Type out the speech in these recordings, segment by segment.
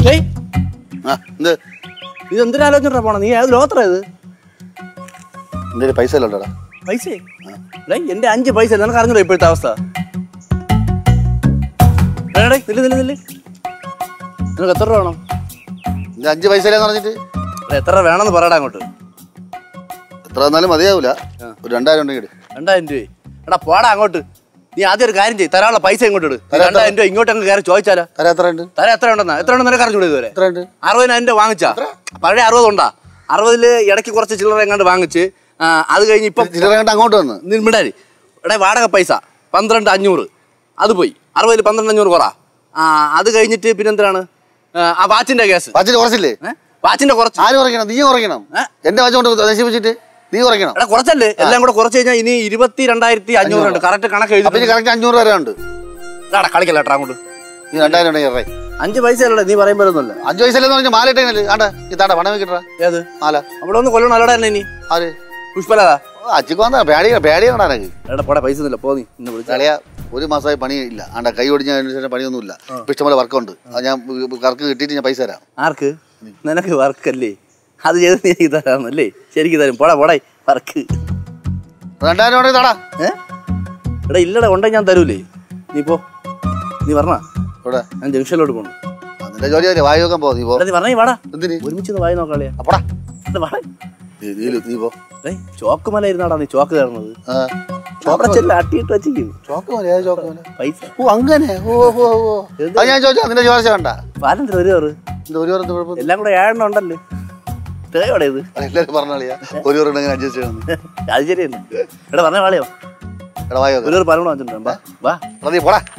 ഏയ് ആ എന്ത് ഇത് എന്തിനാലോചന പോണം നീ ഏത് ലോത്ര ഇത് എന്റെ പൈസ അല്ലോടാ പൈസ എന്റെ അഞ്ച് പൈസ നിനക്ക് അറിഞ്ഞല്ലോ ഇപ്പോഴത്തെ അവസ്ഥ എടേ, നില്ല് നില്ല് നില്ല് നിനക്ക് എത്ര രൂപ വേണം എന്റെ അഞ്ച് പൈസ ഇല്ലെന്ന് പറഞ്ഞിട്ട് എടാ, എത്ര രൂപ വേണമെന്ന് പറയടാ അങ്ങോട്ട് എത്ര വന്നാലും മതിയാവൂല ഒരു രണ്ടായിരം ഉണ്ടെങ്കിൽ ഇട്. രണ്ടായിരം രൂപ എടാ പോടാ അങ്ങോട്ട് നീ ആദ്യം ഒരു കാര്യം ചെയ്യ് തരാനുള്ള പൈസ ഇങ്ങോട്ട് ഇട് തരാം, രണ്ടായിരം രൂപ ഇങ്ങോട്ട് അങ്ങ് കയറി ചോദിച്ചാലോ തരാം എത്ര ഉണ്ട് തരാം എത്ര ഉണ്ടെന്നാ എത്ര ഉണ്ടെന്ന് നിനക്ക് അറിഞ്ഞൂടെ ഇതുവരെ എത്ര ഉണ്ട് അറുപതിനായിരം രൂപ വാങ്ങിച്ചാ പഴയ അറുപത് ഉണ്ടാ അറുപതില് ഇടയ്ക്ക് കുറച്ച് ചില്ലറ എങ്ങാണ്ട് വാങ്ങിച്ച് ആ, അത് കഴിഞ്ഞ് ഇപ്പം ചില്ലറ കണ്ട് അങ്ങോട്ട് വന്ന് മിണ്ടാരി എടേ വാടക പൈസ പന്ത്രണ്ട് അഞ്ഞൂറ് അത് പോയി അറുപതിൽ പന്ത്രണ്ട് അഞ്ഞൂറ് കുറ ആ അത് കഴിഞ്ഞിട്ട് പിന്നെന്താണ് ആ, ആ വാച്ചിന്റെ കേസ് വാച്ചിന് കുറച്ചില്ലേ ഏ? വാച്ചിന്റെ കുറച്ച് ആര് കുറയ്ക്കണം നീ കുറയ്ക്കണം ഏ? എന്റെ വാച്ച് കൊണ്ട് നശിപ്പിച്ചിട്ട് നീ കുറയ്ക്കണം എടാ കുറച്ചല്ലേ എല്ലാം കൂടെ കുറച്ച് കഴിഞ്ഞാൽ ഇനി ഇരുപത്തി രണ്ടായിരത്തി അഞ്ഞൂറുണ്ട് കറക്റ്റ് കണക്ക് അപ്പൊ ഇനി എഴുതി കറക്റ്റ് അഞ്ഞൂറ് വരെ ഉണ്ട് എടാ കളിക്കല്ല ഏട്ടാ അങ്ങോട്ട് നീ രണ്ടായിരം ഉണ്ടെങ്കിൽ ഇറേ അഞ്ച് പൈസ അല്ലേ നീ പറയുമ്പോഴൊന്നുമല്ല അഞ്ച് പൈസ ഇല്ലെന്ന് പറഞ്ഞാൽ മാല ഇട്ടേനല്ലേ ആണ്ടാ ഈ താണ്ട പണം കിട്ടറ ഏത് മാല അവിടെ ഒന്ന് കൊല്ലണം അല്ലടാ എന്നെ ഇനി ആര് പുഷ്പലതാ അച്ചിക്ക് വന്നാ പേടി പേടിയാണോ എനിക്ക് എടാ പോടാ പൈസ ഒന്നുമില്ല പോ നീ ഇന്ന് വിളിച്ച കളിയ ഒരു മാസമായി പണിയില്ല ആണ്ട കൈ ഒടിഞ്ഞതിന് ശേഷം പണിയൊന്നുമില്ല ഇപ്പൊ ഇഷ്ടംപോലെ വർക്കുണ്ട് അത് ഞാൻ കർക്ക് കിട്ടിയിട്ട് ഞാൻ പൈസ തരാം ആർക്ക് നിനക്ക് വർക്കല്ലേ അത് ചെയ്ത് നീ എനിക്ക് തരാമെന്നല്ലേ ശരിക്കും തരും പോടാ പോടാ വർക്ക് രണ്ടായിരം ഉണ്ടെങ്കിൽ താടാ ഏ എടാ ഇല്ലടാ ഉണ്ടെങ്കിൽ ഞാൻ തരൂലേ നീ പോ നീ പറഞ്ഞ ഇവിടെ ഞാൻ ജംഗ്ഷനിലോട്ട് പോകണം അതിന്റെ ജോലി അല്ലേ വായി നോക്കാൻ പോ നീ പോ എടാ നീ പറഞ്ഞേ വാടാ എന്തിന് ഒരുമിച്ച് ഒന്ന് വായി നോക്കാളിയാ അപ്പടാ എടാ വാടാ നീ നീ- നീ പോ ഏയ് ചോക്ക് മല ഇരുന്നാടാ നീ ചോക്ക് കയറുന്നത് ആ. അവിടെ ചെല്ല അട്ടിയിട്ട് വച്ചിരിക്കും ചോക്ക് മതി ഏത് ചോക്ക് മതി പൈസ ഓ അങ്ങനെ ഓ ഓ ഓ അത് ഞാൻ ചോദിച്ചു അതിന്റെ ചോദിച്ച വേണ്ട പാലത്തിന് ഒരു കയറ് ഇത് ഒരു ഓരോ കുഴപ്പം എല്ലാം കൂടെ ഏഴെണ്ണം ഉണ്ടല്ലോ തേയോടെ ഇത് എല്ലാവരും പറഞ്ഞാളിയാ ഒരു ഓരോ ഉണ്ടെങ്കിൽ അഡ്ജസ്റ്റ് ചെയ്യണം അത് ശരിയല്ല എടാ പറഞ്ഞ വാളിയോ എടാ വായോ ഒരു ഒരു പലവണം വെച്ചിട്ടുണ്ട് വാ വാ എടാ നീ പോടാ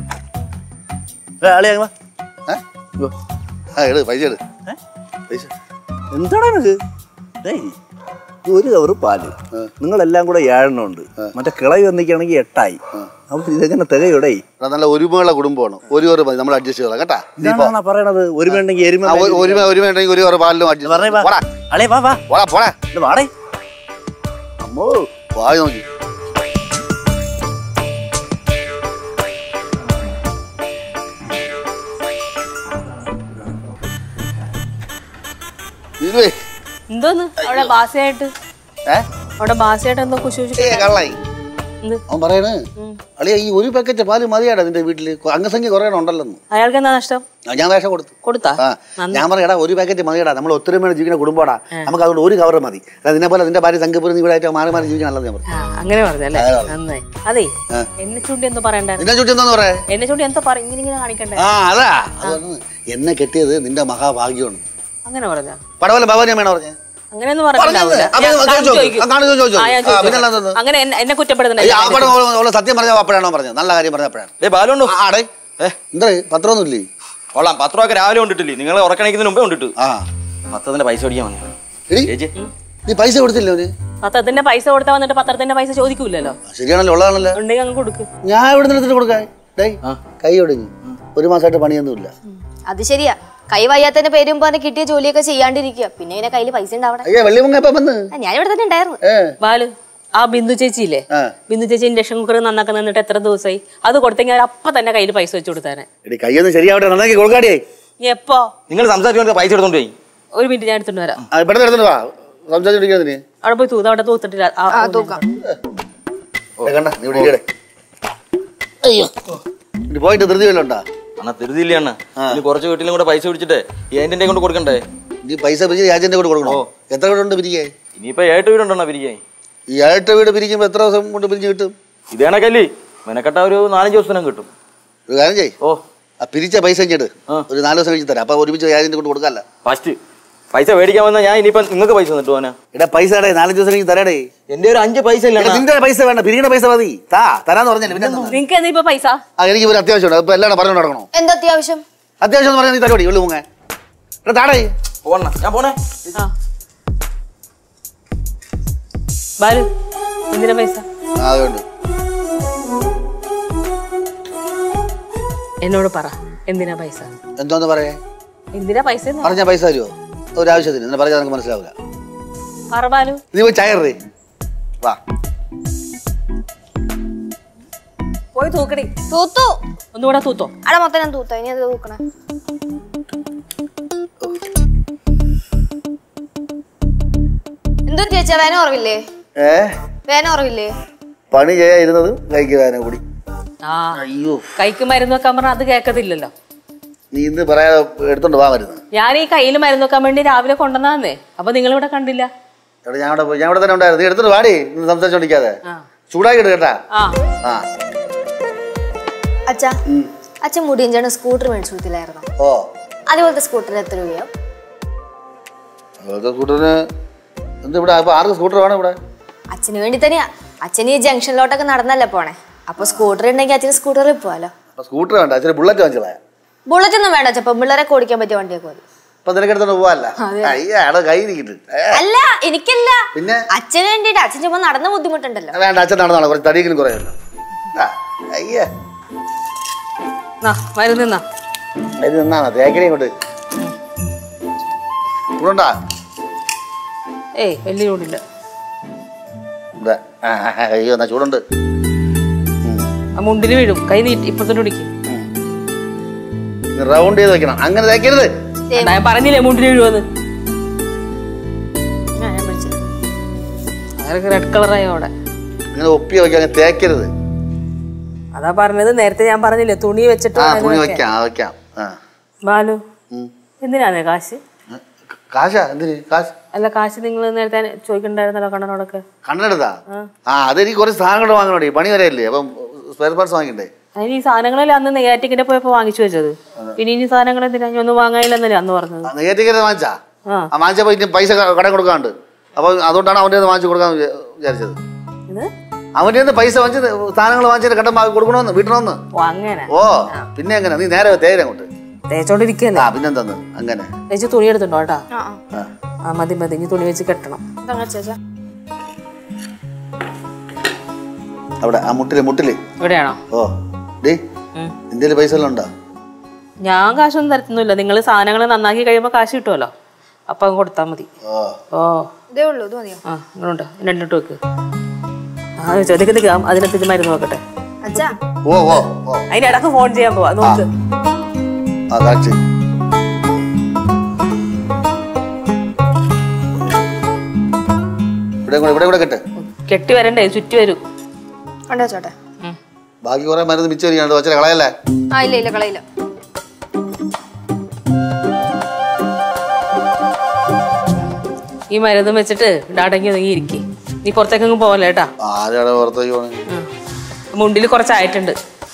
ഏ, ആളിയാ വാ ഏ? ഇങ്ങ് ആ എടു പൈസ എടു ഏ? പൈസ എന്താടാ നിനക്ക് ഏയ് ഇത് ഒരു കവറ് പാല് നിങ്ങളെല്ലാം കൂടെ ഏഴെണ്ണം ഉണ്ട് മറ്റേ കിളവി വന്നിക്കുകയാണെങ്കിൽ എട്ടായി അപ്പൊ ഇതെങ്ങനെ തികയൂടെ എടാ നല്ല ഒരുമയുള്ള കുടുംബമാണ് ഒരു ഒരു മതി നമ്മൾ അഡ്ജസ്റ്റ് ചെയ്തോളാം കേട്ടാ നീ പോ ഇതാണോ പറയണത് ഒരു വേണ്ടെങ്കിൽ എരുമ ആ, ഒരു- ഒരുമ ഒരുമ ഉണ്ടെങ്കിൽ ഒരു ഒരു പാലിലും പറഞ്ഞേ അഡ്ജസ്റ്റ് വാ പോടാ അളേ വാ വാ പോടാ പോടാ ഇത് വാടേ അമ്മോ വായി നോക്കി നീലുവേ എന്തോന്ന് അവിടെ ബാസയായിട്ട് ഏ അവിടെ ബാസയായിട്ട് എന്തോ കുശി ഏ, കള്ളായി എന്ത് അവൻ പറയണ് അളിയ ഈ ഒരു പാക്കറ്റ് പാല് മതിയാടാ നിന്റെ വീട്ടില് കൊ- അംഗസംഖ്യ കുറേ ഉണ്ടല്ലെന്ന് അയാൾക്ക് എന്താ നഷ്ടം ആ, ഞാൻ വേഷം കൊടുത്തു കൊടുത്താ ആ ഞാൻ പറയടാ ഒരു പാക്കറ്റ് മതിയടാ നമ്മൾ ഒത്തൊരുമയാണ് ജീവിക്കുന്ന കുടുംബമാടാ നമുക്ക് അതുകൊണ്ട് ഒരു കവർ മതി അല്ല നിന്നെ പോലെ നിന്റെ ഭാര്യ സംഘപുരം ഇവിടെ ആയിട്ട് മാറി മാറി ജീവിക്കാൻ നല്ലത് ഞാൻ പറഞ്ഞു ആ, അങ്ങനെ പറഞ്ഞല്ലേ നന്നായി അതെ എന്നെ ചൂണ്ടി എന്തോ പറയണ്ടായിരുന്നു നിന്നെ ചുറ്റി എന്താന്ന് പറയാ എന്നെ ചൂണ്ടി എന്തോ പറ ഇങ്ങനെ ഇങ്ങനെ കാണിക്കണ്ടേ ആ അതാ അതുകൊണ്ട് എന്നെ കെട്ടിയത് നിന്റെ മഹാഭാഗ്യമാണ് അങ്ങനെ പറഞ്ഞ പടവല ഭവനം വേണോ പറഞ്ഞേ അങ്ങനെയൊന്നും പറഞ്ഞത്. പറഞ്ഞിട്ടുണ്ടാവില്ല. അപ്പൊ ഞാൻ- ഇത് ഞാൻ ചോദിച്ചോ. ചോദിക്കും. ആ, കാണു ചോദിച്ചോ. ആ, ഞാൻ ആ, ചോദിക്കും. പിന്നെ അല്ലാതെ അങ്ങനെ എന്നെ- എന്നെ കുറ്റപ്പെടുത്തണ്ട ആ പടം അവള് അവള് സത്യം പറഞ്ഞ അപ്പോഴാണോ പറഞ്ഞത് നല്ല കാര്യം പറഞ്ഞപ്പോഴാണ് ഏ ബാലുണ്ടോ ആടേ എന്താ പത്രമൊന്നും ഇല്ലേ കൊള്ളാം പത്ത് രൂപ രാവിലെ കൊണ്ടിട്ടില്ലേ നിങ്ങൾ ഉറക്കണിക്കുന്നതിന് മുമ്പേ കൊണ്ടിട്ട് ആ പത്തതിന്റെ പൈസ മേടിക്കാൻ വന്നു എടി ചേച്ചി നീ പൈസ കൊടുത്തില്ലേ അവന് പത്രത്തിന്റെ പൈസ കൊടുത്താൽ വന്നിട്ട് പത്രത്തിന്റെ പൈസ ചോദിക്കൂലല്ലോ ശരിയാണല്ലോ ഉള്ളതാണല്ലോ ഉണ്ടെങ്കിൽ അങ്ങ് കൊടുക്ക് ഞാൻ ഇവിടെ നിന്ന് എടുത്തിട്ട് കൊടുക്കാൻ ഡേയ് കൈ ഒടുങ്ങി ഒരു മാസമായിട്ട് പണിയൊന്നുമില്ല അത് ശരിയാ കൈ വയ്യാത്തതിന്റെ പേരും പറഞ്ഞ് കിട്ടിയ ജോലിയൊക്കെ ചെയ്യാണ്ടിരിക്കുക പിന്നെ ഇങ്ങനെ കയ്യിൽ പൈസ ഉണ്ടാവണം അയ്യോ വെള്ളിമുങ്ങ എപ്പം വന്ന് ഞാൻ ഇവിടെ തന്നെ ഉണ്ടായിരുന്നു ഏ ബാലു ആ ബിന്ദു ചേച്ചിയില്ലേ ആ. ബിന്ദു ചേച്ചി ഇൻഡക്ഷൻ കുക്കർ നന്നാക്കാൻ നിന്നിട്ട് എത്ര ദിവസമായി അത് കൊടുത്തെങ്കിൽ അവർ അപ്പൊ തന്നെ കയ്യിൽ പൈസ വെച്ച് കൊടുത്താനെ എടി കൈയൊന്നും ശരിയാവട്ടെ നന്നാക്കി കൊടുക്കാടിയേ എപ്പോ നിങ്ങൾ സംസാരിച്ചുകൊണ്ട് പൈസ എടുത്തോണ്ട് പോയി ഒരു മിനിറ്റ് ഞാൻ എടുത്തിട്ട് വരാം ആ ഇവിടെ എടുത്തിട്ട് വാ സംസാരിച്ചിരിക്കുന്നതിന് അവിടെ പോയി തൂത്ത് അവിടെ തൂത്തിട്ടില്ല ആ, ആ തൂക്കാം കണ്ട നീ ഇവിടെ ഇരിക്കടെ അയ്യോ ഇനി പോയിട്ട് ധൃതി വല്ലതും ഉണ്ടാ അണ്ണാ തിരുതിയില്ല അണ്ണ ഇനി കുറച്ച് വീട്ടിലും കൂടെ പൈസ പിടിച്ചിട്ട് ഈ അതിന്റെ കൊണ്ട് കൊടുക്കണ്ടേ നീ പൈസ പിരിച്ച് ഏജന്റ് കൂടെ കൊടുക്കണോ എത്ര വീടുണ്ട് പിരിക്കേ ഇനിയിപ്പോ ഏട്ട് വീടുണ്ടോ പിരിക്കാൻ ഈ ഏഴെട്ട് വീട് പിരിക്കുമ്പോൾ എത്ര ദിവസം കൊണ്ട് പിരിച്ച് കിട്ടും ഇത് കണക്കല്ലേ മെനക്കെട്ട ഒരു നാലഞ്ച് ദിവസത്തിനും കിട്ടും ഒരു കാര്യം ചെയ് ഓ ആ പിരിച്ച പൈസ ഇങ്ങോട്ട് ആ. ഒരു നാല് ദിവസം കഴിച്ച് തരാം അപ്പൊ ഒരുമിച്ച് ഏജന്റ് കൊണ്ട് കൊടുക്കാല്ല ഫസ്റ്റ് പൈസ മേടിക്കാൻ വന്നാൽ ഞാൻ ഇനിയിപ്പം നിങ്ങൾക്ക് പൈസ തന്നിട്ട് പോനാ എടാ പൈസ ഇടേ നാലഞ്ച് ദിവസം കഴിച്ച് തരാടേ എന്റെ ഒരു അഞ്ച് പൈസ ഇല്ല എടാ, നിന്റെ പൈസ വേണ്ട പിരിക്കുന്ന പൈസ മതി താ തരാന്ന് പറഞ്ഞല്ലേ പിന്നെ എന്താ? നിങ്ങക്ക് എന്താ ഇപ്പൊ പൈസ ആ എനിക്ക് ഒരു അത്യാവശ്യമുണ്ട് അപ്പൊ എല്ലാം പറഞ്ഞു നടക്കണോ എന്താ അത്യാവശ്യം അത്യാവശ്യം എന്ന് പറഞ്ഞാൽ നീ തരോടി ഉള്ളു മുങ്ങ എടാ താടേ പോണ ഞാൻ പോണേ ആ ബാലു എന്തിനാ പൈസ ആ അതുകൊണ്ട് എന്നോട് പറ എന്തിനാ പൈസ എന്തോന്ന് പറയേ എന്തിനാ പൈസ എന്ന് പറ. പറഞ്ഞ പൈസ തരുമോ ഒരു ആവശ്യത്തിന് എന്നെ പറഞ്ഞാൽ നിനക്ക് മനസ്സിലാവില്ല പറ ബാലു നീ പോയി ചായറേ വാ പോയി തൂക്കടി തൂത്തു ഒന്നുകൂടെ തൂത്തോ അവിടെ മൊത്തം ഞാൻ തൂത്ത ഇനി അത് തൂക്കണേ അച്ഛാ വേന ഓർവില്ലേ ഏ വേന ഓർവില്ലേ പണി ചെയ്യാതിരുന്നതും കഴിക്കുവാനും കൂടി ആ അയ്യോ കൈക്ക് മരുന്ന് വെക്കാൻ പറഞ്ഞാൽ അത് കേൾക്കത്തില്ലല്ലോ നീ ഇന്ന് പറയാതെ എടുത്തോണ്ട് വാ മരുന്ന് ഞാൻ ഈ കയ്യിൽ മരുന്ന് വെക്കാൻ വേണ്ടി രാവിലെ കൊണ്ടുവന്നേ അപ്പൊ നിങ്ങൾ ഇവിടെ കണ്ടില്ല എടാ ഞാൻ അവിടെ പോയി ഞാൻ ഇവിടെ തന്നെ ഉണ്ടായിരുന്നു നീ എടുത്തിട്ട് വാടി ഇന്ന് സംസാരിച്ചോണ്ടിരിക്കാതെ ആ. ചൂടാക്കി ഇട് കേട്ടാ ആ ആ അച്ഛാ അച്ഛൻ മുടിയഞ്ചാണ് സ്കൂട്ടർ മേടിച്ചു കൊടുത്തില്ലായിരുന്നോ ഓ അതുപോലത്തെ സ്കൂട്ടറിന് എത്ര രൂപയോ അതൊക്കെ സ്കൂട്ടറിന് എന്ത് ഇവിടെ അപ്പൊ ആർക്ക് സ്കൂട്ടർ വേണം ഇവിടെ അച്ഛന് വേണ്ടി തന്നെയാ അച്ഛൻ ഈ ജംഗ്ഷനിലോട്ടൊക്കെ നടന്നല്ലേ പോണേ അപ്പൊ സ്കൂട്ടർ ഉണ്ടെങ്കിൽ അച്ഛന് സ്കൂട്ടറിൽ പോവാലോ അപ്പൊ സ്കൂട്ടർ വേണ്ട അച്ഛന് ബുള്ളറ്റ് വാങ്ങിച്ചോളാ ബുള്ളറ്റ് ഒന്നും വേണ്ട അച്ഛൻ പെമ്പിള്ളേരൊക്കെ ഓടിക്കാൻ പറ്റിയ വണ്ടിയൊക്കെ മതി അപ്പൊ നിനക്ക് എടുത്തോണ്ട് പോവാല്ല അയ്യ അവിടെ കൈ നിൽക്കിട്ട് അല്ല എനിക്കല്ല പിന്നെ? അച്ഛന് വേണ്ടിട്ട് അച്ഛൻ ചുമ്മാ നടന്ന ബുദ്ധിമുട്ടുണ്ടല്ലോ വേണ്ട അച്ഛൻ നടന്നാണ് കുറച്ച് തടിയെങ്കിലും കുറയല്ലോ ആ, അയ്യ നാ മരുന്ന് നിന്നാ ഇത് നിന്നാണ് തേക്കടി ഇങ്ങോട്ട് ചൂടുണ്ടാ ഏയ് വലിയ ചൂടില്ല ഇവിടെ ആ, ആ, ആ, അയ്യോ എന്നാ ചൂടുണ്ട് ആ മുണ്ടിൽ വീഴും കൈ നീട്ടി ഇപ്പത്തോട്ട് പിടിക്കും റൗണ്ട് ചെയ്ത് വെക്കണം അങ്ങനെ തേക്കരുത് ഞാൻ പറഞ്ഞില്ലേ മുണ്ടിൽ വീഴുമെന്ന് ആ, ഞാൻ വിളിച്ചത്. അതൊക്കെ റെഡ് കളറായി അവിടെ ഇങ്ങനെ ഒപ്പി വെക്കാൻ അങ്ങനെ തേക്കരുത് അതാ പറഞ്ഞത് നേരത്തെ ഞാൻ പറഞ്ഞില്ലേ തുണി വെച്ചിട്ട് ആ വേണം തുണി വെക്കാൻ. വെക്കാം ആ, വെക്കാം ആ ബാലു ഉം. എന്തിനാണ് കാശ് കാശാ എന്തിന് കാശ് അല്ല കാശ് നിങ്ങൾ നേരത്തെ ചോദിക്കണ്ടായിരുന്നല്ലോ കണ്ണനോടൊക്കെ കണ്ണെടുത്താ ആ അതെനിക്ക് കുറച്ച് സാധനങ്ങൾ വാങ്ങണോടി പണി വരെയല്ലേ അപ്പം സ്പെയർ പാർട്സ് വാങ്ങിക്കണ്ടേ അതിന് ഈ സാധനങ്ങളല്ലേ അന്ന് നെയ്യാറ്റിക്കിന്റെ പോയപ്പോ വാങ്ങിച്ചു വെച്ചത് പിന്നെ ഇനി സാധനങ്ങൾ എന്തിനാ ഇനി ഒന്നും വാങ്ങാനില്ലെന്നല്ലേ അന്ന് പറഞ്ഞത് നെഗറ്റീവ് വാങ്ങിച്ചാ ആ ആ വാങ്ങിച്ചപ്പോ ഇനി പൈസ ക- കടം കൊടുക്കാണ്ട് അപ്പൊ അതുകൊണ്ടാണ് അവന്റെ കയ്യിൽ നിന്ന് വാങ്ങിച്ചു കൊടുക്കാൻ വിചാ- വിചാരിച്ചത് ഇത് അവന്റെ കയ്യിൽ നിന്ന് പൈസ വാങ്ങിച്ച് സാധനങ്ങൾ വാങ്ങിച്ചിട്ട് കടം വാങ്ങി കൊടുക്കണമെന്ന് വീട്ടണമെന്ന് ഓ അങ്ങനെ ഓ പിന്നെ എങ്ങനെ നീ നേരെ തേയില അങ്ങോട്ട് തേച്ചോണ്ടിരിക്കല്ലേ ആ പിന്നെന്താന്ന് അങ്ങനെ തേച്ച് തുണി എടുത്തുണ്ടോ കേട്ടാ ആ ആ. ആ ആ മതി മതി ഇനി തുണി വെച്ച് കെട്ടണം ഇതങ്ങ് വെച്ചേച്ചാ. അവിടെ ആ മുട്ടില് മുട്ടില് ഇവിടെയാണോ ഓ ഡേ ഉം. ഇന്ത്യയിൽ പൈസ എല്ലാം ഉണ്ടോ ഞാൻ കാശൊന്നും തരത്തൊന്നുമില്ല നിങ്ങൾ സാധനങ്ങൾ നന്നാക്കി കഴിയുമ്പോൾ കാശ് കിട്ടുമല്ലോ അപ്പൊ അങ്ങ് കൊടുത്താൽ മതി ഓ ഓ ഇതേ ഉള്ളൂ ഇത് മതിയോ ആ ഇങ്ങോട്ട് രണ്ടിട്ട് വെക്ക് ആ ചോദിക്ക് നിൽക്കാം അതിനകത്ത് ഇത് മരുന്ന് നോക്കട്ടെ അച്ഛാ ഓ ഓ ഓ അതിനിടക്ക് ഫോൺ ചെയ്യാൻ പോവാ നോക്ക് ആ കറക്റ്റ് ഇവിടെ കൂടെ ഇവിടെ കൂടെ കെട്ട് കെട്ടി വരണ്ടേ ചുറ്റി വരും കൊണ്ടു വെച്ചോട്ടെ ഉം. ബാക്കി കുറെ മരുന്ന് മിച്ചം വരികയാണ് വച്ചര കളയല്ലേ ആ ഇല്ല ഇല്ല കളയില്ല ഈ മരുന്ന് വെച്ചിട്ട് ഇവിടെ അടങ്ങി ഒതുങ്ങി ഇരിക്കും നീ പുറത്തേക്കൊന്നും പോവല്ലേ കേട്ടാ ആരാടെ പുറത്തേക്ക് പോണേ മുണ്ടിൽ കുറച്ചായിട്ടുണ്ട്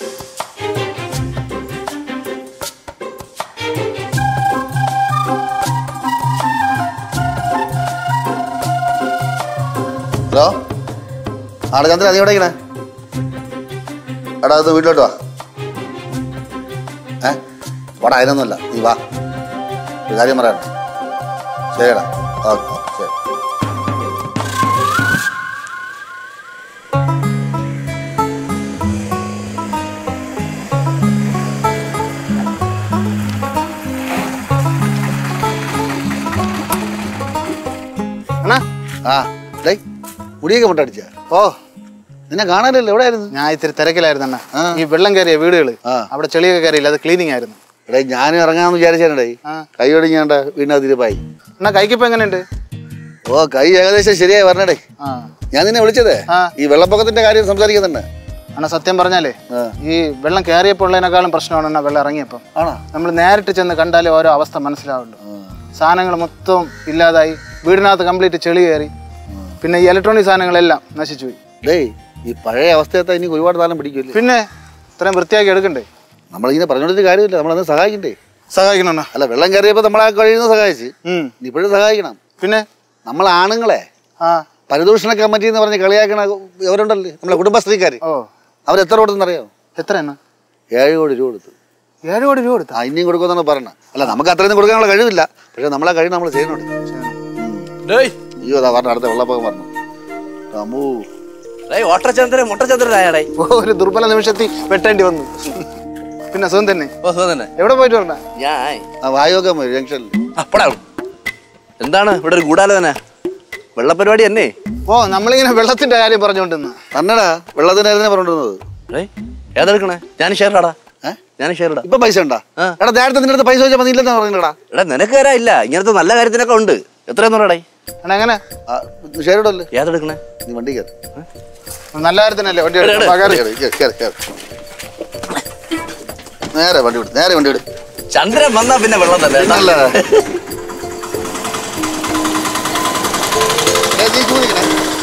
ഹലോ ആടെ ചന്ദ്രൻ നീ എവിടെയാണ് എടാ അത് വീട്ടിലോട്ട് വാ ഏ വാടാ അതിനൊന്നുമല്ല നീ വാ ഒരു കാര്യം പറയാം ശരിടാ ഓക്കെ ശരി അണ്ണാ ആ ഡേയ് മുടിയൊക്കെ മുട്ടടിച്ച ഓ നിന്നെ കാണാനില്ല എവിടെയായിരുന്നു ഞാൻ ഇത്തിരി തിരക്കിലായിരുന്നു അണ്ണാ ആ. ഈ വെള്ളം കയറിയ വീടുകള് ആ. അവിടെ ചെളിയൊക്കെ കയറിയില്ല അത് ക്ലീനിങ് ആയിരുന്നു എടേ ഞാനും ഇറങ്ങാമെന്ന് വിചാരിച്ചേനടേ ആ. കൈ ഒടിഞ്ഞാണ്ട വീണ്ടും തിരുപ്പായി അണ്ണാ കൈക്കിപ്പോ എങ്ങനെയുണ്ട് ഓ കൈ ഏകദേശം ശരിയായി പറഞ്ഞടേ ആ ഞാൻ നിന്നെ വിളിച്ചതേ ആ. ഈ വെള്ളപ്പൊക്കത്തിന്റെ കാര്യം സംസാരിക്കുന്നുണ്ട് അണ്ണാ സത്യം പറഞ്ഞാലേ ആ. ഈ വെള്ളം കയറിയപ്പോൾ ഉള്ളതിനേക്കാളും പ്രശ്നമാണ് അണ്ണാ വെള്ളം ഇറങ്ങിയപ്പം ആണോ നമ്മൾ നേരിട്ട് ചെന്ന് കണ്ടാലേ ഓരോ അവസ്ഥ മനസ്സിലാവുള്ളൂ സാധനങ്ങൾ മൊത്തം ഇല്ലാതായി വീടിനകത്ത് കംപ്ലീറ്റ് ചെളി കയറി പിന്നെ ഈ ഇലക്ട്രോണിക് സാധനങ്ങളെല്ലാം നശിച്ചു പോയി ഡേയ് ഈ പഴയ അവസ്ഥയത്തെ ഇനി ഒരുപാട് കാലം പിടിക്കില്ലേ പിന്നെ ഇത്രയും വൃത്തിയാക്കി എടുക്കണ്ടേ നമ്മളിങ്ങനെ പറഞ്ഞോണ്ടിട്ട് കാര്യമില്ല നമ്മളന്ന് സഹായിക്കണ്ടേ സഹായിക്കണം അണ്ണാ അല്ല വെള്ളം കയറിയപ്പോൾ നമ്മളെ കഴിയുന്ന സഹായിച്ച് ഉം. ഇനി ഇപ്പോഴും സഹായിക്കണം പിന്നെ നമ്മൾ ആണുങ്ങളെ ആ പരിദൂഷണ കമ്മിറ്റി എന്ന് പറഞ്ഞ് കളിയാക്കണ ഇവരുണ്ടല്ലേ നമ്മളെ കുടുംബശ്രീക്കാർ ഓ അവരെത്ര കൊടുത്തെന്നറിയോ എത്ര അണ്ണാ ഏഴ് കോടി രൂപ കൊടുത്തു ഏഴ് കോടി രൂപ കൊടുത്താ ആ ഇനിയും കൊടുക്കുമെന്നാണ് പറഞ്ഞത് അല്ല നമുക്ക് അത്രയൊന്നും കൊടുക്കാനുള്ള കഴിവില്ല പക്ഷെ നമ്മളെ കഴിവ് നമ്മൾ ചെയ്യുന്നുണ്ട് ഡേയ് അയ്യോ അതാ പറഞ്ഞ അടുത്ത വെള്ളപ്പൊക്കം പറഞ്ഞു അമ്മൂ ഡേയ് ഓട്ടച്ചന്ദ്രൻ മുട്ടച്ചന്ദ്രനായാടേ ഓ, ഒരു ദുർബല നിമിഷത്തിൽ വെട്ടേണ്ടി വന്നു പിന്നെ സുഖം തന്നെ ഓ സുഖം തന്നെ എവിടെ പോയിട്ട് വരണ ഞാൻ ആ വായുവൊക്കെ മതി ജംഗ്ഷനിൽ അപ്പടാ എന്താണ് ഇവിടെ ഒരു ഗൂഢാലോ തന്നെ വെള്ളപ്പരിപാടി തന്നെ ഓ നമ്മളിങ്ങനെ വെള്ളത്തിന്റെ കാര്യം പറഞ്ഞുകൊണ്ടിരുന്ന തന്നെടാ വെള്ളത്തിനായിരുന്നേ പറഞ്ഞിരുന്നത് ഡേയ് ഏതെടുക്കണേ ഞാൻ ഷെയറിടാ ഏ? ഞാൻ ഷെയറിടാ ഇപ്പൊ പൈസ ഉണ്ടാ ആ. എടാ നേരത്തെ നിന്റെ അടുത്ത് പൈസ വെച്ചാൽ മതി ഇല്ലെന്നാ പറഞ്ഞില്ലടാ എടാ നിനക്ക് തരാ ഇല്ല ഇങ്ങനത്തെ നല്ല കാര്യത്തിനൊക്കെ ഉണ്ട് എത്രയെന്ന് പറയടേ അണ്ണാ എങ്ങനെ ആ ഷെയറിടല്ലേ ഏതെടുക്കണേ നീ വണ്ടി കയറി നല്ല കാര്യത്തിനല്ലേ വണ്ടി എടുക്കുന്നത്? വാ, കേറ്. നേരെ വണ്ടി വിട് നേരെ വണ്ടി വിട് ചന്ദ്രൻ വന്നാ പിന്നെ വെള്ളം തന്നെ കേട്ടോ. അല്ല ഏ, നീ ചൂടിക്കണേ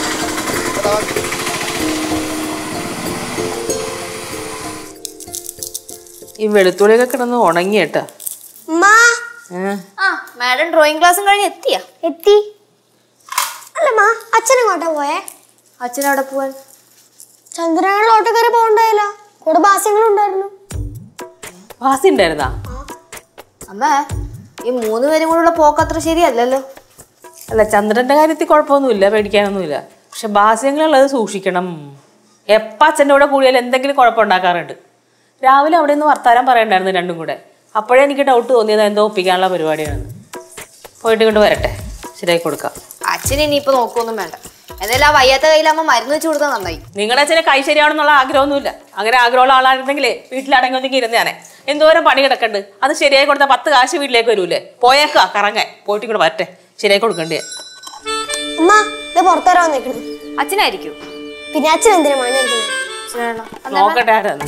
ഈ വെളുത്തുള്ളിയൊക്കെ കിടന്ന് ഉണങ്ങിയേട്ടാ അമ്മാ ആ മാഡം ഡ്രോയിങ് ക്ലാസ്സും കഴിഞ്ഞ് എത്തിയാ എത്തി അല്ലമ്മാ അച്ഛനെങ്ങോട്ടാ പോയേ അച്ഛൻ അവിടെ പോവാൻ ചന്ദ്രനോട് ഓട്ടോ കയറി പോകണ്ടായല്ലോ കൂടെ ബാസ്യങ്ങളുണ്ടായിരുന്നു വാസി ഉണ്ടായിരുന്നാ അമ്മ ഈ മൂന്ന് പേരും കൂടെ പോക്ക് അത്ര ശരിയല്ലല്ലോ അല്ല ചന്ദ്രന്റെ കാര്യത്തിൽ കുഴപ്പമൊന്നുമില്ല പേടിക്കാനൊന്നുമില്ല പക്ഷെ ബാസ്യങ്ങളുള്ളത് സൂക്ഷിക്കണം എപ്പ അച്ഛൻ്റെ കൂടെ കൂടിയാൽ എന്തെങ്കിലും കുഴപ്പമുണ്ടാക്കാറുണ്ട് രാവിലെ അവിടെ നിന്ന് വർത്താനം പറയണ്ടായിരുന്നു രണ്ടും കൂടെ അപ്പോഴേ എനിക്ക് ഡൗട്ട് തോന്നിയത് എന്തോ ഒപ്പിക്കാനുള്ള പരിപാടിയാണെന്ന് പോയിട്ട് ഇങ്ങോട്ട് വരട്ടെ ശരിയായി കൊടുക്കാം അച്ഛൻ ഇനിയിപ്പോ നോക്കൊന്നും വേണ്ട എന്തായാലും ആ വയ്യാത്ത കയ്യിലാകുമ്പോ മരുന്ന് വെച്ച് കൊടുത്താൽ നന്നായി നിങ്ങളുടെ അച്ഛനെ കൈ ശരിയാവണമെന്നുള്ള ആഗ്രഹമൊന്നുമില്ല അങ്ങനെ ആഗ്രഹമുള്ള ആളായിരുന്നെങ്കിലേ വീട്ടിലടങ്ങി ഒന്നെങ്കിൽ ഇരുന്നേനെ എന്തോരം പണി കിടക്കണ്ട് അത് ശരിയായി കൊടുത്താൽ പത്ത് കാശ് വീട്ടിലേക്ക് വരൂലേ പോയേക്കാ കറങ്ങാൻ പോയിട്ട് ഇങ്ങോട്ട് വരട്ടെ ശരിയായി കൊടുക്കണ്ടേ അമ്മ ഇത് പുറത്തുവരാൻ വന്നേക്കണു അച്ഛനായിരിക്കും പിന്നെ അച്ഛൻ എന്തിനാ മണിയിരിക്കുന്നത് നോക്കട്ടെ ആരാന്ന്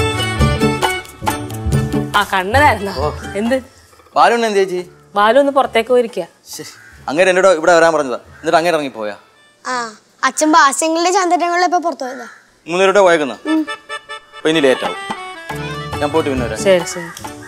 ആ കണ്ണനായിരുന്നോ എന്ത് ബാലുണ്ണ എന്ത് ചേച്ചി ബാലു ഒന്ന് പുറത്തേക്ക് പോയിരിക്കുക ശ്ശെ, അങ്ങേര് എന്നോട് ഇവിടെ വരാൻ പറഞ്ഞതാ എന്നിട്ട് അങ്ങേര് ഇറങ്ങിപ്പോയാ ആ അച്ഛൻ ബാസ്യങ്ങളുടെ ചന്ദ്രനങ്ങളിലെ ഇപ്പൊ പുറത്തു പോയതാ മൂന്നേരുടെ പോയേക്കുന്ന അപ്പൊ ഇനി ലേറ്റ് ആവും ഞാൻ പോയിട്ട് പിന്നെ വരാം ശരി ശരി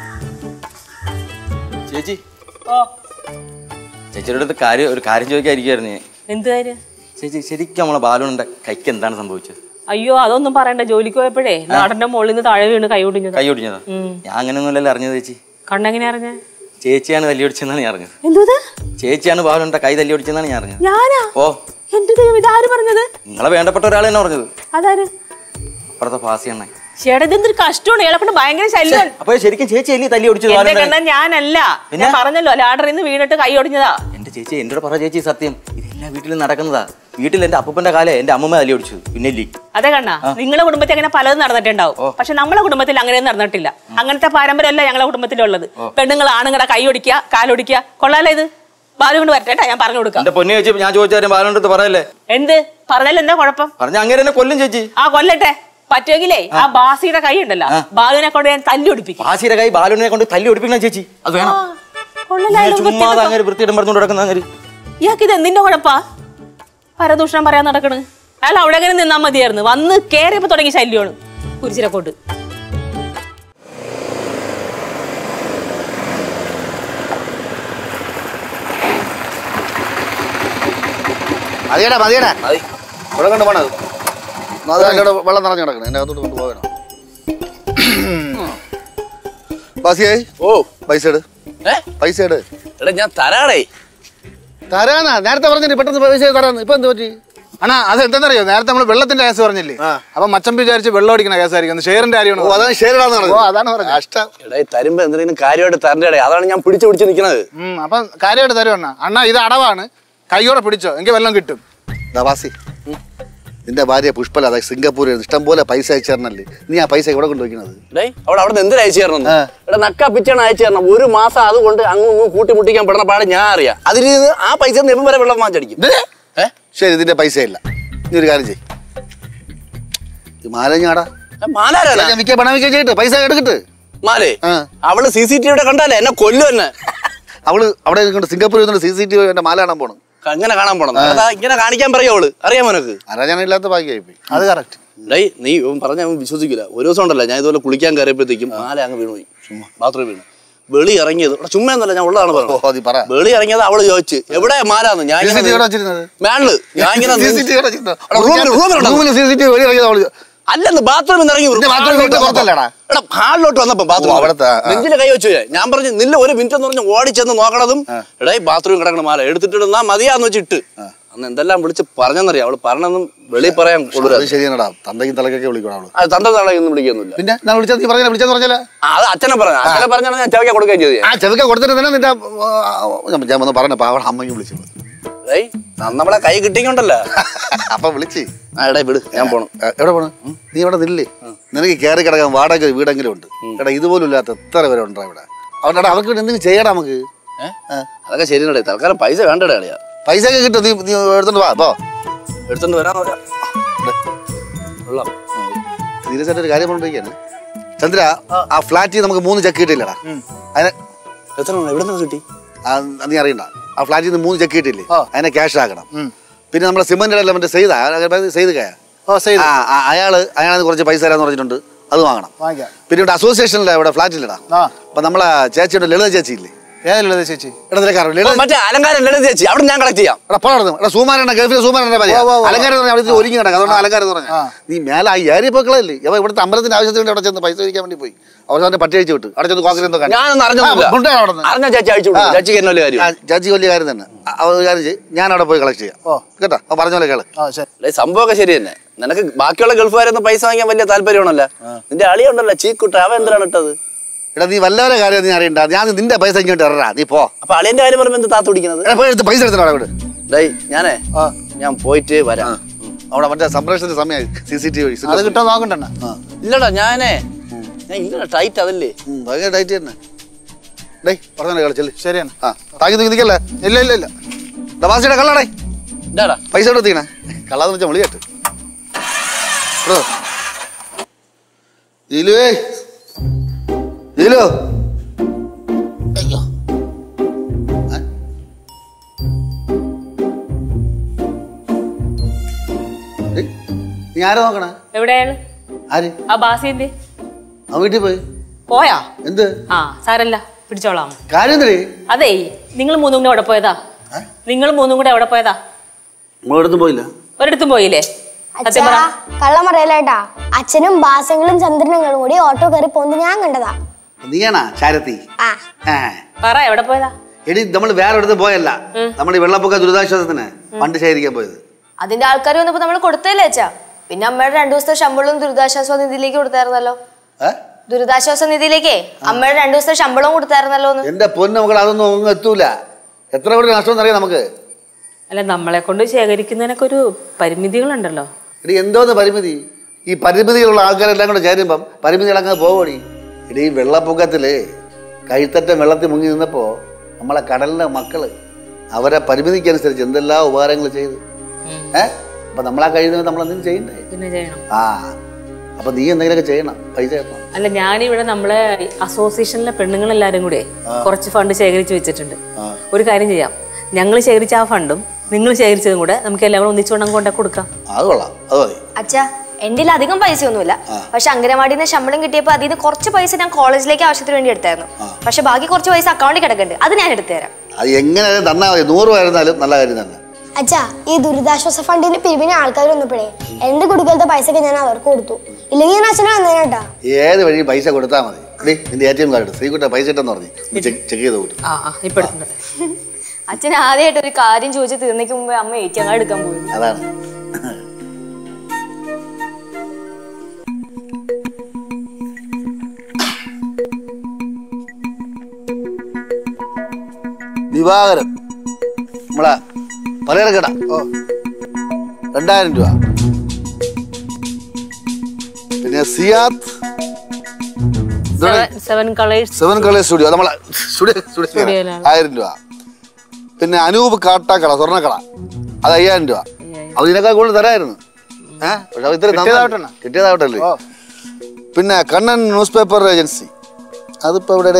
ചേച്ചി ചേച്ചിയുടെ അടുത്ത് കാര്യം ഒരു കാര്യം ചോദിക്കാതിരിക്കുവായിരുന്നു ഞാൻ എന്ത് കാര്യം ചേച്ചി ശരിക്കും നമ്മളെ ബാലുണ്ണന്റെ കൈക്ക് എന്താണ് സംഭവിച്ചത് അയ്യോ അതൊന്നും പറയണ്ട ജോലിക്ക് പോയപ്പോഴേ നാടിന്റെ മുകളിൽ നിന്ന് താഴെ വീണ് കൈ ഒടിഞ്ഞത് കൈ ഒടിഞ്ഞതാ ഞാൻ അങ്ങനെയൊന്നുമല്ലല്ലോ അറിഞ്ഞത് ചേച്ചി കണ്ണെങ്ങനെ അറിഞ്ഞ ചേച്ചിയാണ് തല്ലി ഒടിച്ചെന്നാണ് ഞാൻ അറിഞ്ഞത് എന്തത് ചേച്ചിയാണ് ബാലുണ്ണന്റെ കൈ തല്ലി ഒടിച്ചെന്നാണ് ഞാൻ അറിഞ്ഞത് ഞാനാ ഓ എന്റെ ദൈവം ഇതാര് പറഞ്ഞത് നിങ്ങളെ വേണ്ടപ്പെട്ട ഒരാൾ തന്നെ പറഞ്ഞത് അതാര് അപ്പുറത്തെ ഫാസി എണ്ണ ചേട്ടാ ഇതെന്തൊരു കഷ്ടമാണ് ഇയാളെ ഭയങ്കര ശല്യം അപ്പൊ ശരിക്കും ചേച്ചി അല്ലേ തല്ലി ഒടിച്ചത് എന്റെ ബാലുണ്ണനെ? കണ്ണൻ ഞാനല്ല ഞാൻ പറഞ്ഞല്ലോ ലാഡറിൽ നിന്ന് വീണിട്ട് കൈ ഒടിഞ്ഞതാ എന്റെ ചേച്ചി എന്നോട് പറ ചേച്ചി സത്യം ഇതെല്ലാം വീട്ടിൽ നടക്കുന്നതാ വീട്ടിൽ എന്റെ അപ്പൂപ്പന്റെ കാലേ എന്റെ അമ്മമ്മ തല്ലി ഒടിച്ചു പിന്നെ ഇല്ലേ അതെ കണ്ണാ നിങ്ങളുടെ കുടുംബത്തിൽ അങ്ങനെ പലതും നടന്നിട്ടുണ്ടാവും പക്ഷെ നമ്മളെ കുടുംബത്തിൽ അങ്ങനെയൊന്നും നടന്നിട്ടില്ല അങ്ങനത്തെ പാരമ്പര്യമല്ല ഞങ്ങളെ കുടുംബത്തിലുള്ളത് പെണ്ണുങ്ങൾ ആണുങ്ങളുടെ കൈ ഒടിക്കുക കാലൊടിക്കുക കൊള്ളാലോ ഇത് ബാലു കൊണ്ട് വരട്ടെ ട്ടാ, ഞാൻ പറഞ്ഞു കൊടുക്കാം എന്റെ പൊന്നു ചേച്ചി ഞാൻ ചോദിച്ചാലും ബാലുണ്ട് അടുത്ത് പറയല്ലേ എന്ത് പറഞ്ഞാൽ എന്താ കുഴപ്പം പറഞ്ഞ അങ്ങനെ എന്നെ കൊല്ലും ചേച്ചി ആ കൊല്ലട്ടെ പറ്റുമെങ്കിലേ ആ ബാസിയുടെ കൈ ഉണ്ടല്ലോ ബാലുവിനെ കൊണ്ട് ഞാൻ തല്ലി ഒടിപ്പിക്കും ഫാസിയുടെ കൈ ബാലുവിനെ കൊണ്ട് തല്ലി ഒടിപ്പിക്കണം ചേച്ചി അത് വേണം കൊള്ളലാ, ഞാൻ ഇത് ചുമ്മാ വൃത്തികെട്ട അങ്ങനെ വൃത്തിയിടം പറഞ്ഞുകൊണ്ട് നടക്കുന്ന അങ്ങനെ ഇയാൾക്ക് ഇത് എന്തിന്റെ കുഴപ്പാ പരദൂഷണം പറയാൻ നടക്കണ് അയാൾ അവിടെ അങ്ങനെ നിന്നാ മതിയായിരുന്നു വന്ന് കേറിയപ്പോ തുടങ്ങി ശല്യമാണ് കുരിച്ചിനെ കൊണ്ട് മതിയടാ മതിയടാ ഇവിടെ കൊണ്ട് പോണത് അതിൻ്റെ വെള്ളം നിറഞ്ഞു കിടക്കണം എൻ്റെ അകത്തോട്ട് കൊണ്ട് പോകണം ബാസിയായി ഓ പൈസ എടു ഏ പൈസ എടു എടാ ഞാൻ തരാടേ തരാനാ നേരത്തെ പറഞ്ഞിട്ട് പെട്ടെന്ന് പൈസ തരാന്ന് ഇപ്പൊ എന്ത് പറ്റി അണ്ണാ അത് എന്തെന്നറിയോ നേരത്തെ നമ്മൾ വെള്ളത്തിന്റെ കേസ് പറഞ്ഞില്ലേ ആ. അപ്പൊ മച്ചം വിചാരിച്ച് വെള്ളം അടിക്കുന്ന കേസായിരിക്കും ഷെയറിന്റെ ഓ കാര്യമാണ് അതാണ് ഷെയറിടാന്ന് ഓ അതാണ് പറഞ്ഞത് കഷ്ടം എടാ ഈ തരുമ്പോ എന്തെങ്കിലും കാര്യമായിട്ട് തരണ്ടേ അതാണ് ഞാൻ പിടിച്ചു പിടിച്ച് നിൽക്കുന്നത് ഉം, അപ്പൊ കാര്യമായിട്ട് തരും അണ്ണാ അണ്ണാ ഇത് അടവാണ് കൈയോടെ പിടിച്ചോ എങ്കിൽ വെള്ളം കിട്ടും ദാ ബാസി നിന്റെ ഭാര്യ പുഷ്പല അതായത് സിംഗപ്പൂരിൽ ഇഷ്ടം പോലെ പൈസ അയച്ചു തരണല്ലേ നീ ആ പൈസ ഇവിടെ കൊണ്ടുവയ്ക്കുന്നത് ഡേയ് അവിടെ അവിടെ എന്തിനാ അയച്ചു തരണം ആ. എടാ നക്ക പിച്ചാണ് അയച്ചു തരണം ഒരു മാസം അതുകൊണ്ട് അങ്ങും ഇങ്ങും കൂട്ടി മുട്ടിക്കാൻ പെടുന്ന പാട് ഞാൻ അറിയാം അതിൽ നിന്ന് ആ പൈസ നിയമം വരെ വെള്ളം വാങ്ങിച്ചടിക്കും ഏ ശരി ഇതിന്റെ പൈസ ഇല്ല നീ ഒരു കാര്യം ചെയ് ഈ മാല ഞാടാ മാലാരാ ഞാൻ വിൽക്കാൻ പണം വിൽക്കാൻ ചെയ്തിട്ട് പൈസ എടുക്കട്ട് മാലേ ആ. അവള് സി സി ടി വിയുടെ കണ്ടാലേ എന്നെ കൊല്ലും എന്നെ അവള് അവിടെ നിൽക്കൊണ്ട് സിംഗപ്പൂരിൽ സി സി ടി വി എന്റെ മാല കാണാൻ പോണം അങ്ങനെ കാണാൻ പോണം അതാ ഇങ്ങനെ കാണിക്കാൻ പറയോ അവള് അറിയാമോ നിനക്ക് അരാജാനില്ലാത്ത ഭാഗ്യമായി പോയി അത് കറക്റ്റ് ഡേയ് നീ ഇവൻ പറഞ്ഞ അവൻ വിശ്വസിക്കില്ല ഒരു ദിവസം ഉണ്ടല്ലോ ഞാൻ ഇതുപോലെ കുളിക്കാൻ കയറിയപ്പോഴത്തേക്കും മാല അങ്ങ് വീണു പോയി ചുമ്മാ ബാത്റൂമിൽ വീണു വെളി ഇറങ്ങിയത് എടാ, ചുമ്മാ എന്നല്ല ഞാൻ ഉള്ളതാണ് ഓ പറഞ്ഞത് അത് പറ വെളി ഇറങ്ങിയത് അവള് ചോദിച്ചു എവിടെ മാലാന്ന് ഞാൻ സി സി ടി ഇങ്ങനെ എവിടെ വെച്ചിരുന്നത് മേളില് ഞാൻ ഇങ്ങനെ സി സി ടി എവിടെ വെച്ചിരുന്നത്? അവിടെ റൂമിൽ- റൂമിലുണ്ടോ? റൂമിൽ സി സി ടി വി വെളി ഇറങ്ങിയത് അവള് അല്ലെന്ന് ബാത്റൂമിൽ നിന്ന് ഇറങ്ങി പിന്നെ bathroom വീട്ടിൽ പുറത്തല്ലേടാ? എടാ ഹാളിലോട്ട് വന്നപ്പോ ബാത്റൂം ഓ, അവിടുത്തെ, ആ. നെഞ്ചിൽ കൈ വെച്ചു ഞാൻ. ഞാൻ പറഞ്ഞു നില്ല ഒരു മിനിറ്റ് എന്ന് പറഞ്ഞ് ഓടിച്ചെന്ന് നോക്കണതും എടാ ഈ ബാത്റൂം കിടക്കണ മാല എടുത്തിട്ടിടുന്നാ മതിയാന്ന് വെച്ചിട്ട് അന്ന് എന്തെല്ലാം വിളിച്ച് പറഞ്ഞെന്നറിയാം അവള് പറഞ്ഞൊന്നും വെളി പറയാൻ അത് കൊള്ളൂരാ ശരിയാണടാ തന്തയ്ക്കും തലക്കൊക്കെ വിളിക്കണം അവള് അത് തന്റെ തളയൊന്നും വിളിക്കൊന്നുമില്ല പിന്നെ ഞാൻ വിളിച്ചത് നീ പറഞ്ഞ വിളിച്ചെന്ന് പറഞ്ഞാലേ ആ, അത് അച്ഛനെ പറഞ്ഞു അച്ഛനെ പറഞ്ഞാണ് ഞാൻ ചവയ്ക്കാൻ കൊടുക്കുകയും ചെയ്തു ആ ചെറുക്ക കൊടുത്തിട്ട് തന്നെ നിന്റെ ആ, ഞാൻ- ഞാൻ വന്ന് പറഞ്ഞപ്പോ അവളെ അമ്മയ്ക്ക് വിളിച്ചു ഏയ് നമ്മളെ കൈ കിട്ടിക്കൊണ്ടല്ലോ അപ്പൊ വിളിച്ച് ആ എടാ വിട് ഞാൻ പോണം ആ, എവിടെ പോണു നീ ഇവിടെ നില്ലേ നിനക്ക് കയറി കിടക്കാൻ വാടക ഒരു വീടെങ്കിലും ഉണ്ട് എടാ ഇതുപോലും ഇല്ലാത്ത എത്ര പേരെ ഉണ്ടാ ഇവിടെ അവരുടെ അവർക്ക് വേണ്ടി എന്തെങ്കിലും ചെയ്യണം നമുക്ക് ഏ? അതൊക്കെ ശരിയല്ലേ തൽക്കാലം പൈസ വേണ്ടടേ അളിയാ പൈസ ഒക്കെ കിട്ടും നീ നീ എടുത്തോണ്ട് വാ പോ എടുത്തോണ്ട് വരാൻ പറയാം കൊള്ളാം സീരിയസ് ആയിട്ട് ഒരു കാര്യം പറഞ്ഞിരിക്കുകയാണ് ചന്ദ്ര ആ ഫ്ലാറ്റിൽ നമുക്ക് മൂന്ന് ചെക്ക് കിട്ടില്ലടാ അതിനെ എത്ര എവിടെ നിന്ന് കിട്ടി ആ, നീ അറിയണ്ട ആ ഫ്ലാറ്റിൽ നിന്ന് മൂന്ന് ചെക്ക് കിട്ടില്ലേ അതിനെ ക്യാഷ് ആക്കണം പിന്നെ നമ്മുടെ സിമന്റ് എലമെന്റ് ചെയ്താ ചെയ്ത് കയ ഓ സെയ്ത് ആ ആ, അയാള് അയാൾ കുറച്ച് പൈസ തരാന്ന് പറഞ്ഞിട്ടുണ്ട് അത് വാങ്ങണം വാങ്ങിക്കാം പിന്നെ ഇവിടെ അസോസിയേഷനിലെ ഇവിടെ ഫ്ലാറ്റില്ലടാ ആ അപ്പൊ നമ്മളെ ചേച്ചിയുടെ ലളിത ചേച്ചി ഇല്ലേ ഏതല്ലേ ചേച്ചി ഇടത്തിലേക്കാരോ ഓ, ലളിത മറ്റേ അലങ്കാരം ലളിത ചേച്ചി അവിടെ ഞാൻ കളക്ട് ചെയ്യാം എടാ പോണ എടാ സൂമാരണ്ട ഗൾഫിലെ സൂമാരണ്ട പറയാ വാ, വാ, വാ. അലങ്കാരം എന്ന് പറഞ്ഞാൽ അവിടെ ഒരുങ്ങി കിടക്കാം അതുകൊണ്ട് അലങ്കാരം എന്ന് ആ. പറഞ്ഞാൽ നീ മേലെ ആ ഏരിയ പോക്കളല്ലേ ഇവ ഇവിടുത്തെ അമ്പലത്തിന്റെ ആവശ്യത്തിന് വേണ്ടി അവിടെ ചെന്ന് പൈസ മേടിക്കാൻ വേണ്ടി പോയി അവസാനം പട്ടി അയച്ചു വിട്ടു അവിടെ ചെന്ന് കോക്കറി എന്തോ കണ്ടു. ഞാനൊന്നും അറിഞ്ഞൊന്നുമില്ല ആ, കൊണ്ടുപോയി അവിടെ നിന്ന്. അറിഞ്ഞ ചേച്ചി അയച്ചു വിടും ആ. ചേച്ചിക്ക് എന്നല്ലേ കാര്യം ആ, ചേച്ചി വലിയ കാര്യം തന്നെ ആ, ആ, ഒരു കാര്യം ചെയ്യ് ഞാൻ അവിടെ പോയി കളക്ട് ചെയ്യാം ഓ. കേട്ടോ അപ്പൊ പറഞ്ഞ പോലെ കേള് ആ ശരി അല്ലേ, സംഭവമൊക്കെ ശരി തന്നെ നിനക്ക് ബാക്കിയുള്ള ഗൾഫുകാരൊന്നും പൈസ വാങ്ങിക്കാൻ വലിയ താല്പര്യമാണല്ലോ നിന്റെ അളി ഉണ്ടല്ലോ ചീക്കുട്ട അവൻ എന്തിനാണ് ഇട്ടത് എടാ നീ വല്ലവരെ കാര്യം നീ അറിയണ്ട ഞാൻ നിന്റെ പൈസ ഇങ്ങോട്ട് ഇറടാ നീ പോ അപ്പൊ അളിയന്റെ കാര്യം പറയുമ്പോ എന്ത് താത്ത് പിടിക്കുന്നത് എടാ പോയി എടുത്ത് പൈസ എടുത്തിട്ടാ ഇവിടെ ഡേയ് ഞാനേ ഞാൻ പോയിട്ട് വരാം അവിടെ മറ്റേ സംപ്രേഷണത്തിന്റെ സമയമായി സി സി ടി വി അത് കിട്ടാൻ നോക്കണ്ടണ്ണ ഇല്ലടാ ഞാനേ ഞാൻ ഇല്ലടാ ടൈറ്റ് അതല്ലേ ഭയങ്കര ടൈറ്റ് തന്നെ ഡേയ് പറഞ്ഞ കളി ചെല്ലു ശരിയാണ് ആ താങ്കി നീ നിൽക്കല്ലേ ഇല്ല ഇല്ല ഇല്ല ഡബാസിയുടെ കള്ളടേ ഇതാടാ പൈസ എടുത്തിക്കണേ കള്ളാന്ന് വെച്ചാൽ വിളിയാട്ട് നീലുവേ നീലു അയ്യോ ഏ? ഏയ്, നീ ആരാ നോക്കണേ എവിടെയാണ് ആര് ആ ബാസിന്റെ അവൻ വീട്ടിൽ പോയി പോയാ എന്ത് ആ സാരല്ല പിടിച്ചോളാം കാര്യം എന്തേ അതേ നിങ്ങൾ മൂന്നും കൂടെ എവിടെ പോയതാ നിങ്ങൾ മൂന്നും കൂടെ എവിടെ പോയതാ നമ്മളെടുത്തും പോയില്ല ഒരിടത്തും പോയില്ലേ സത്യം അച്ഛാ പറ കള്ളം പറയലേട്ടാ അച്ഛനും ബാസങ്ങളും ചന്ദ്രനങ്ങളും കൂടി ഓട്ടോ കയറി പോകുന്നത് ഞാൻ കണ്ടതാ നീയാണാ ശാരത്തി ആ ആ പറ എവിടെ പോയതാ എടി നമ്മൾ വേറെ ഇടത്ത് പോയല്ല നമ്മൾ ഈ വെള്ളപ്പൊക്ക ദുരിതാശ്വാസത്തിന് ഫണ്ട് ശേഖരിക്കാൻ പോയത് അതിന്റെ ആൾക്കാർ വന്നപ്പോ നമ്മൾ കൊടുത്തല്ലേ അച്ഛാ പിന്നെ അമ്മയുടെ രണ്ടു ദിവസത്തെ ശമ്പളവും ദുരിതാശ്വാസ നിധിയിലേക്ക് കൊടുത്തായിരുന്നല്ലോ ഏ? ദുരിതാശ്വാസ നിധിയിലേക്കേ അമ്മയുടെ രണ്ടു ദിവസത്തെ ശമ്പളവും കൊടുത്തായിരുന്നല്ലോ എന്ന് എന്റെ പൊന്നു മക്കൾ അതൊന്നും ഒന്നും എത്തൂല എത്ര കോടി നഷ്ടം അറിയാം നമുക്ക് അല്ല നമ്മളെ കൊണ്ട് ശേഖരിക്കുന്നതിനൊക്കെ ഒരു പരിമിതികളുണ്ടല്ലോ എടി എന്തോന്ന് പരിമിതി ഈ പരിമിതികളുള്ള ആൾക്കാരെല്ലാം കൂടെ ചേരുമ്പം പരിമിതികളങ്ങ് പോവടി എടി ഈ വെള്ളപ്പൊക്കത്തില് കൈത്തറ്റം വെള്ളത്തിൽ മുങ്ങി നിന്നപ്പോ നമ്മളെ കടലിലെ മക്കള് അവരെ പരിമിതിക്കനുസരിച്ച് എന്തെല്ലാം ഉപകാരങ്ങൾ ചെയ്തു ഏ അപ്പൊ നമ്മളാ കഴിയുന്നത് നമ്മൾ എന്തെങ്കിലും ചെയ്യണ്ടേ പിന്നെ ചെയ്യണം ആ അപ്പൊ നീ എന്തെങ്കിലുമൊക്കെ ചെയ്യണം പൈസ കിട്ടണം അല്ല ഞാനിവിടെ നമ്മളെ അസോസിയേഷനിലെ പെണ്ണുങ്ങളെല്ലാരും കൂടെ കുറച്ച് ഫണ്ട് ശേഖരിച്ച് വെച്ചിട്ടുണ്ട് ഒരു കാര്യം ചെയ്യാം ഞങ്ങൾ ശേഖരിച്ച ആ ഫണ്ടും നിങ്ങൾ ശേഖരിച്ചതും കൂടെ നമുക്ക് എല്ലാം കൂടെ ഒന്നിച്ചുകൊണ്ട് കൊണ്ടേ കൊടുക്കാം അത് കൊള്ളാം അത് മതി അച്ഛാ എന്റെ കയ്യിൽ അധികം പൈസ ഒന്നുമില്ല പക്ഷെ അങ്കനവാടിയിൽ നിന്ന് ശമ്പളം കിട്ടിയപ്പോൾ അതിൽ നിന്ന് കുറച്ച് പൈസ ഞാൻ കോളേജിലേക്ക് ആവശ്യത്തിന് വേണ്ടി എടുത്തായിരുന്നു പക്ഷെ ബാക്കി കുറച്ച് പൈസ അക്കൗണ്ടിൽ കിടക്കുന്നുണ്ട് അത് ഞാൻ എടുത്തു തരാം അത് എങ്ങനെ തന്നാ മതി നൂറ് ആയിരുന്നാലും നല്ല കാര്യം തന്നെ അച്ഛാ ഈ ദുരിതാശ്വാസ ഫണ്ടിന് പിരിവിന് ആൾക്കാർ വന്നപ്പോഴേ എന്റെ കുടുക്കലത്തെ പൈസ ഞാൻ അവർക്ക് കൊടുത്തു ഇല്ലെങ്കിൽ ഞാൻ അച്ഛനെ വന്നേനേട്ടാ ഏത് വഴി പൈസ കൊടുത്താൽ മതി എടീ നിന്റെ എ ടി എം കാർഡ് ശ്രീകുട്ട പൈസ ഇട്ടെന്ന് പറഞ്ഞു ചെക്ക് ചെയ്ത് കൂട്ടും ആ ആ ഇപ്പൊ എടുക്കുന്നുണ്ട് അച്ഛൻ ആദ്യമായിട്ട് ഒരു കാര്യം ചോദിച്ച് തീർന്നേക്ക് മുമ്പ് അമ്മ എ ടി എം കാർഡ് എടുക്കാൻ പോയി അതാണ് ദിവാകരൻ നമ്മളെ പലചരക്കട ഓ രണ്ടായിരം രൂപ പിന്നെ സിയാത്ത് seven seven colours seven colours studio നമ്മളെ സ്റ്റുഡിയോ സ്റ്റുഡിയോ സ്റ്റുഡിയോയിലാണ്. ആയിരം രൂപ പിന്നെ അനൂപ് കാട്ടാക്കട സ്വർണ്ണക്കട അത് അയ്യായിരം രൂപ അത് ഇതിനേക്കാൾ കൂടുതൽ തരായിരുന്നു ഏഹ് പക്ഷെ അത് ഇത്ര കിട്ടിയതാവട്ടെ. കിട്ടിയതാവട്ടല്ലേ പിന്നെ കണ്ണൻ ന്യൂസ് പേപ്പർ ഏജൻസി അതിപ്പോ എവിടെ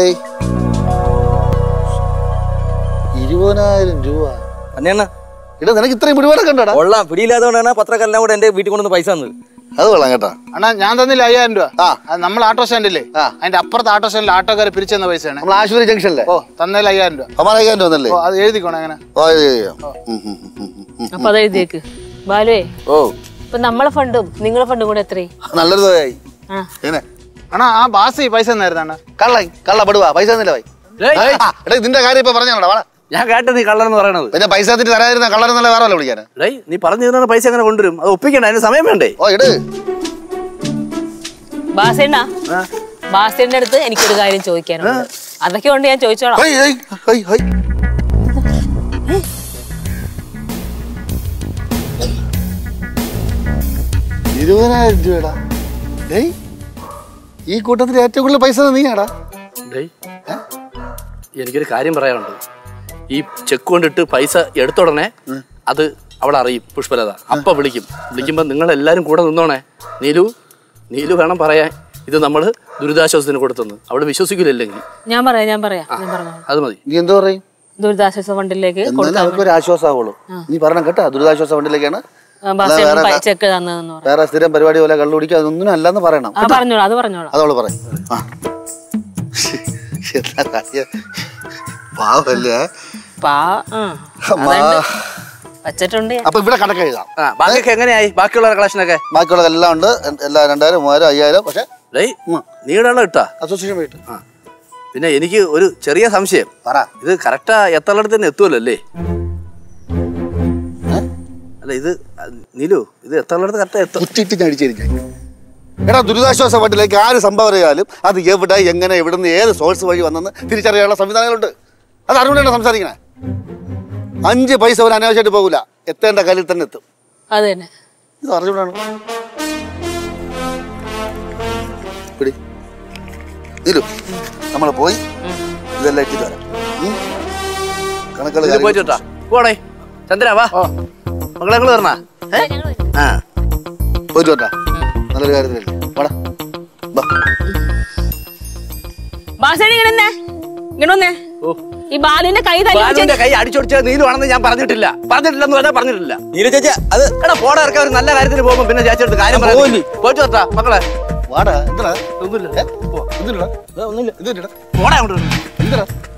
ഇരുപതിനായിരം രൂപ അന്നെണ്ണ ഇടാ നിനക്ക് ഇത്രയും പിടിപാടൊക്കെ ഉണ്ടോടാ കൊള്ളാം പിടിയില്ലാത്തതുകൊണ്ടാണ് പത്രക്കെല്ലാം കൂടെ എന്റെ വീട്ടിൽ കൊണ്ടുവന്ന് പൈസ തന്നത് അത് കൊള്ളാം കേട്ടാ അണ്ണാ ഞാൻ തന്നില്ല അയ്യായിരം രൂപ ആ. അത് നമ്മൾ ആട്ടോ സ്റ്റാൻഡില്ലേ ആ. അതിന്റെ അപ്പുറത്ത് ആട്ടോ സ്റ്റാൻഡിൽ ആട്ടോക്കാരെ പിരിച്ചെന്ന പൈസയാണ് നമ്മൾ ആശുപത്രി ജംഗ്ഷനിലെ ഓ തന്നതിൽ അയ്യായിരം രൂപ അമ്മാൻ അയ്യായിരം രൂപ തന്നല്ലേ ഓ അത് എഴുതിക്കോണം അങ്ങനെ ഓ ഇത് ചെയ്യാം. ഉം, ഉം, ഉം, ഉം, ഉം. അപ്പൊ അത് എഴുതിയേക്ക് ബാലുവേ ഓ ഇപ്പൊ നമ്മളെ ഫണ്ടും നിങ്ങളെ ഫണ്ടും കൂടെ എത്രയായി നല്ലൊരു തുകയായി ആ പിന്നെ അണ്ണാ ആ ബാസി പൈസ തന്നായിരുന്നു അണ്ണാ കള്ള കള്ള പെടുവാ പൈസ തന്നില്ല ഭായി ഏയ്. എടാ ഇതിന്റെ കാര്യം ഇപ്പൊ പറഞ്ഞോടാ വാടാ ഞാൻ കേട്ടത് നീ കള്ളനെന്ന് പറയണത് പിന്നെ പൈസ തന്നിട്ട് തരാതിരുന്ന കള്ളരെന്നല്ല വേറെ വല്ല വിളിക്കാൻ ഡേയ് നീ പറഞ്ഞു തരുന്ന പൈസ അങ്ങനെ കൊണ്ടുവരും അത് ഒപ്പിക്കണ്ട അതിന് സമയം വേണ്ടേ ഓ ഇട് ബാസേണ്ണ ബാസേന്റെ അടുത്ത് എനിക്കൊരു കാര്യം ചോദിക്കാനുണ്ട് അതൊക്കെ കൊണ്ട് ഞാൻ ചോദിച്ചോളാം ഹൈ, ഹൈ, ഹൈ, ഹൈ. ഇരുപതിനായിരം രൂപടാ ഡേയ് ഈ കൂട്ടത്തിൽ ഏറ്റവും കൂടുതൽ പൈസ നീയാടാ ഡേയ് എനിക്കൊരു കാര്യം പറയാനുണ്ട് ഈ ചെക്ക് കൊണ്ടിട്ട് പൈസ എടുത്ത ഉടനെ അത് അവൾ അറിയും പുഷ്പലത അപ്പൊ വിളിക്കും വിളിക്കുമ്പോ നിങ്ങൾ എല്ലാരും കൂടെ നിന്നോണേ നീലു നീലു വേണം പറയാൻ ഇത് നമ്മൾ ദുരിതാശ്വാസത്തിന് കൊടുത്തെന്ന് അവള് വിശ്വസിക്കില്ലെങ്കിൽ ഞാൻ പറയാം ഞാൻ പറയാം ഞാൻ പറഞ്ഞു അത് മതി നീ എന്തോ പറയും ദുരിതാശ്വാസ ഫണ്ടിലേക്ക് എന്നാലും അവർക്കൊരു ആശ്വാസമാവുള്ളൂ നീ പറഞ്ഞ കേട്ടോ ദുരിതാശ്വാസ ഫണ്ടിലേക്കാണ് ബാസ്യം ചെക്ക് തന്നതെന്ന് പറഞ്ഞു വേറെ സ്ഥിരം പരിപാടി പോലെ കള്ളു കുടിക്കുക അതൊന്നും അല്ലെന്ന് പറയണം ആ പറഞ്ഞോളാം അത് പറഞ്ഞോളാം അതവള് പറയും ആ എന്താ കാര്യം? പാവല്ലേ പാ ആ അമ്മാ. അതുണ്ട് വച്ചിട്ടുണ്ട് ഞാൻ. അപ്പൊ ഇവിടെ കണക്ക് എഴുതാം ആ ബാക്കിയൊക്കെ എങ്ങനെയായി ബാക്കിയുള്ള കളക്ഷനൊക്കെ ബാക്കിയുള്ളതെല്ലാം ഉണ്ട് എല്ലാ രണ്ടായിരം മൂവായിരം അയ്യായിരം പക്ഷെ ഡേയ് നീടുള്ള കിട്ടാ അസോസിയേഷൻ പോയിട്ട് ആ പിന്നെ എനിക്ക് ഒരു ചെറിയ സംശയം പറ ഇത് കറക്റ്റാ എത്രയിടത്ത് തന്നെ എത്തുമല്ലോ അല്ലേ അല്ല ഇത് നീലു ഇത് എത്രയിടത്ത് കറക്റ്റാ എത്തും കുത്തിയിട്ട് ഞാൻ അടിച്ചിരിക്കും എടാ ദുരിതാശ്വാസ ഫണ്ടിലേക്ക് ആര് സംഭാവന ചെയ്താലും അത് എവിടെ എങ്ങനെ എവിടുന്ന് ഏത് സോഴ്സ് വഴി വന്നെന്ന് തിരിച്ചറിയാനുള്ള സംവിധാനങ്ങളുണ്ട് അത് അറിവുകൊണ്ടാണ് സംസാരിക്കണേ അഞ്ച് പൈസ ഒരു അനാവശ്യമായിട്ട് പോകില്ല എത്തേണ്ട കയ്യിൽ തന്നെ എത്തും അത് തന്നെ ഇത് അറിഞ്ഞുകൊണ്ടാണ് പിടി ഇരു നമ്മൾ പോയി ഇതെല്ലാം ഇട്ടിട്ട് വരാം ഉം? കണക്കുകൾ ഇത് പോയിട്ട് കാര്യങ്ങൾ വിട്ടാ പോടേ ചന്ദ്ര വാ മകളെ ഞങ്ങൾ വരണ ആ പോയിട്ട് വരട്ടാ നല്ലൊരു കാര്യത്തിലല്ലേ വാടാ വാ ബാസേണി ഇങ്ങനെ വന്നേ. ഇങ്ങനെ വന്നേ ഓ ഈ ബാലുവിന്റെ കൈ തല്ലി ബാലുവിന്റെ കൈ അടിച്ചൊടിച്ച നീലുവാണെന്ന് ഞാൻ പറഞ്ഞിട്ടില്ല പറഞ്ഞിട്ടില്ലെന്ന് പറഞ്ഞാൽ പറഞ്ഞിട്ടില്ല നീല ചേച്ചി അത് എടാ പോടെ ഇറക്കാൻ ഒരു നല്ല കാര്യത്തിന് പോകുമ്പോ പിന്നെ ചേച്ചിയെടുത്ത് കാര്യം പറയാം പോവില്ലേ? പോയിട്ട് വരട്ടാ മക്കളെ വാടാ എന്തിനാ ഒന്നുമില്ല എന്തിനാ ഒന്നുമില്ല എന്തിനാ പോടാ അങ്ങോട്ട് എന്തിനാ